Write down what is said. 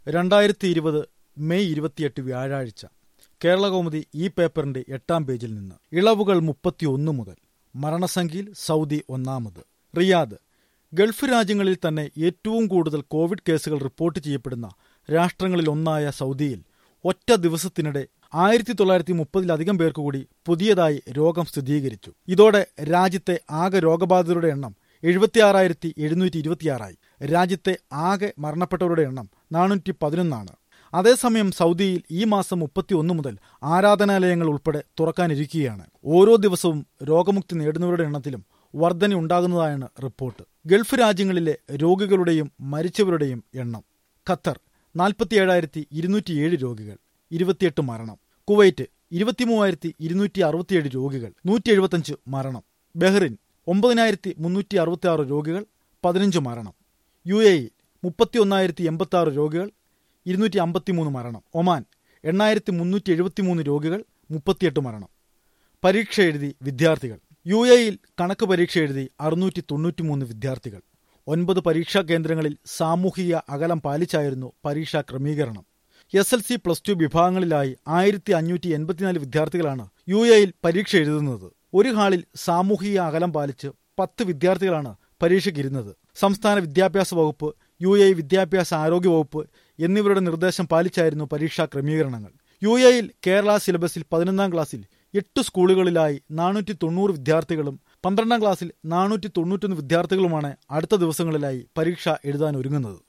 രണ്ടായിരത്തി ഇരുപത് മെയ് ഇരുപത്തിയെട്ട് വ്യാഴാഴ്ച കേരളകൗമുദി ഈ പേപ്പറിന്റെ എട്ടാം പേജിൽ നിന്ന് ഇളവുകൾ മുപ്പത്തിയൊന്ന് മുതൽ മരണസംഖ്യയിൽ സൗദി ഒന്നാമത് റിയാദ് ഗൾഫ് രാജ്യങ്ങളിൽ തന്നെ ഏറ്റവും കൂടുതൽ കോവിഡ് കേസുകൾ റിപ്പോർട്ട് ചെയ്യപ്പെടുന്ന രാഷ്ട്രങ്ങളിൽ ഒന്നായ സൗദിയിൽ ഒറ്റ ദിവസത്തിനിടെ ആയിരത്തി തൊള്ളായിരത്തി മുപ്പതിലധികം പേർക്ക് കൂടി പുതിയതായി രോഗം സ്ഥിരീകരിച്ചു ഇതോടെ രാജ്യത്തെ ആകെ രോഗബാധിതരുടെ എണ്ണം എഴുപത്തിയാറായിരത്തി എഴുന്നൂറ്റി ഇരുപത്തിയാറായി രാജ്യത്തെ ആകെ മരണപ്പെട്ടവരുടെ എണ്ണം നാനൂറ്റി പതിനൊന്നാണ് അതേസമയം സൗദിയിൽ ഈ മാസം മുപ്പത്തിയൊന്ന് മുതൽ ആരാധനാലയങ്ങൾ ഉൾപ്പെടെ തുറക്കാനിരിക്കുകയാണ് ഓരോ ദിവസവും രോഗമുക്തി നേടുന്നവരുടെ എണ്ണത്തിലും വർധന ഉണ്ടാകുന്നതായാണ് റിപ്പോർട്ട് ഗൾഫ് രാജ്യങ്ങളിലെ രോഗികളുടെയും മരിച്ചവരുടെയും എണ്ണം ഖത്തർ നാൽപ്പത്തിയേഴായിരത്തി ഇരുന്നൂറ്റിയേഴ് രോഗികൾ ഇരുപത്തിയെട്ട് മരണം കുവൈറ്റ് ഇരുപത്തിമൂവായിരത്തി ഇരുന്നൂറ്റി അറുപത്തിയേഴ് രോഗികൾ നൂറ്റി എഴുപത്തഞ്ച് മരണം ബഹ്റിൻ ഒമ്പതിനായിരത്തി മുന്നൂറ്റി അറുപത്തി ആറ് രോഗികൾ പതിനഞ്ച് മരണം യു എ ഇ മുപ്പത്തി ഒന്നായിരത്തി എൺപത്തി ആറ് രോഗികൾ ഇരുന്നൂറ്റി അമ്പത്തിമൂന്ന് മരണം ഒമാൻ എണ്ണായിരത്തി മുന്നൂറ്റി എഴുപത്തിമൂന്ന് രോഗികൾ മുപ്പത്തിയെട്ട് മരണം പരീക്ഷ എഴുതി വിദ്യാർത്ഥികൾ യു എയിൽ കണക്ക് പരീക്ഷ എഴുതി അറുന്നൂറ്റി തൊണ്ണൂറ്റിമൂന്ന് വിദ്യാർത്ഥികൾ ഒൻപത് പരീക്ഷാ കേന്ദ്രങ്ങളിൽ സാമൂഹിക അകലം പാലിച്ചായിരുന്നു പരീക്ഷാ ക്രമീകരണം S L C plus two വിഭാഗങ്ങളിലായി ആയിരത്തി അഞ്ഞൂറ്റി എൺപത്തിനാല് വിദ്യാർത്ഥികളാണ് യു എയിൽ പരീക്ഷ എഴുതുന്നത് ഒരു ഹാളിൽ സാമൂഹിക അകലം പാലിച്ച് പത്ത് വിദ്യാർത്ഥികളാണ് പരീക്ഷയ്ക്കിരുന്നത് സംസ്ഥാന വിദ്യാഭ്യാസ വകുപ്പ് യു എ വിദ്യാഭ്യാസ ആരോഗ്യ വകുപ്പ് എന്നിവരുടെ നിർദ്ദേശം പാലിച്ചായിരുന്നു പരീക്ഷാ ക്രമീകരണങ്ങൾ യു എയിൽ കേരള സിലബസിൽ പതിനൊന്നാം ക്ലാസ്സിൽ എട്ട് സ്കൂളുകളിലായി നാനൂറ്റി തൊണ്ണൂറ് വിദ്യാർത്ഥികളും പന്ത്രണ്ടാം ക്ലാസ്സിൽ നാനൂറ്റി തൊണ്ണൂറ്റൊന്ന് വിദ്യാർത്ഥികളുമാണ് അടുത്ത ദിവസങ്ങളിലായി പരീക്ഷ എഴുതാൻ ഒരുങ്ങുന്നത്